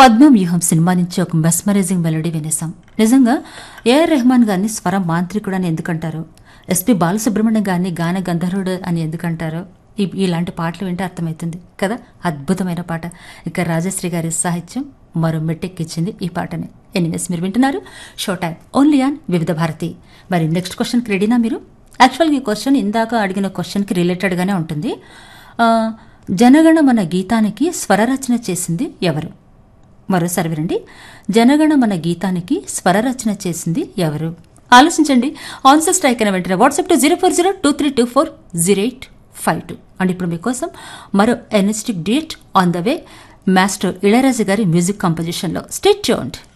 పద్మవ్యూహం cinema నుంచి ఒక mesmerising melody వినేసాం నిజంగా ఏఆర్ రెహమాన్ గారిని స్వర మాంత్రికుడు అని ఎందుకంటారు ఎస్పి బాలసుబ్రహ్మణ్యం గారిని గాన గంధర్వుడు అని ఎందుకంటారు ఈ- ఇలాంటి పాటలు వింటే అర్థమవుతుంది కదా అద్భుతమైన పాట ఇక రాజశ్రీ గారి సాహిత్యం మరో మెట్టెక్కిచ్చింది ఈ పాటని ఎనీవేస్ మీరు వింటున్నారు షో టైం ఓన్లీ ఆన్ వివిధ భారతి మరి నెక్స్ట్ క్వశ్చన్కి రెడీనా మీరు యాక్చువల్గా ఈ క్వశ్చన్ ఇందాక అడిగిన క్వశ్చన్కి రిలేటెడ్గానే ఉంటుంది ఆ, జనగణమన గీతానికి స్వరరచన చేసింది ఎవరు మరోసారి వినండి జనగణమన గీతానికి స్వరరచన చేసింది ఎవరు ఆలోచించండి ఆన్సర్ స్ట్రైక్ అయిన వెంటనే WhatsApp to zero four zero two three two four zero eight five two and ఇప్పుడు మీకోసం మరో energetic date on the way master Ilaiyaraja గారి మ్యూజిక్ కంపోజిషన్లో స్టేట్ చూడండి